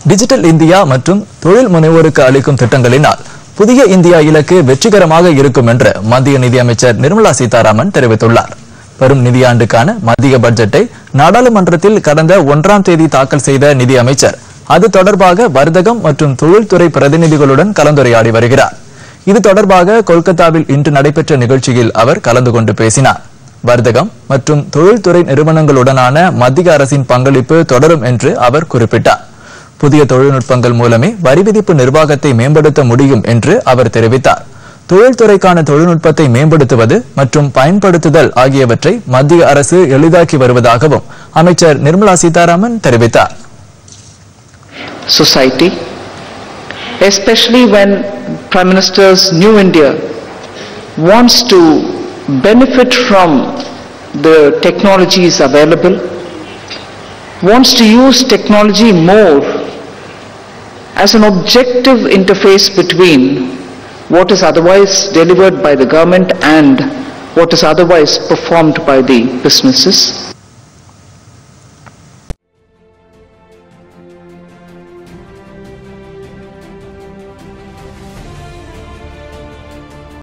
Digital India மற்றும் தொழில் முனைவோருக்கு அளிக்கும் திட்டங்களினால் புதிய இந்தியா இலக்கு வெற்றிகரமாக இருக்கும் என்று மத்திய நிதியமைச்சர் நிர்மலா சீதாராமன் தெரிவித்துள்ளார் வரும் நிதியாண்டுக்கான மத்திய பட்ஜெட்டை நாடாளுமன்றத்தில் கடந்த ஒன்றாம் தேதி தாக்கல் செய்த நிதியமைச்சர் அது தொடர்பாக வர்த்தகம் மற்றும் தொழில்துறை பிரதிநிதிகளுடன் கலந்துரையாடி வருகிறார் இது தொடர்பாக கொல்கத்தாவில் இன்று நடைபெற்ற நிகழ்ச்சியில் அவர் கலந்து கொண்டு பேசினார் வர்த்தகம் மற்றும் தொழில்துறை நிறுவனங்களுடனான மத்திய அரசின் பங்களிப்பு தொடரும் என்று அவர் குறிப்பிட்டார் புதிய தொழில்நுட்பங்கள் மூலமே வரி விதிப்பு நிர்வாகத்தை மேம்படுத்த முடியும் என்று அவர் தெரிவித்தார் தொழில்துறைக்கான தொழில்நுட்பத்தை மேம்படுத்துவது மற்றும் பயன்படுத்துதல் ஆகியவற்றை மத்திய அரசு எளிதாக்கி வருவதாகவும் அமைச்சர் நிர்மலா சீதாராமன் தெரிவித்தார் society, especially when Prime Minister's New India wants to benefit from the technologies available, wants to use technology more as an objective interface between what is otherwise delivered by the government and what is otherwise performed by the businesses.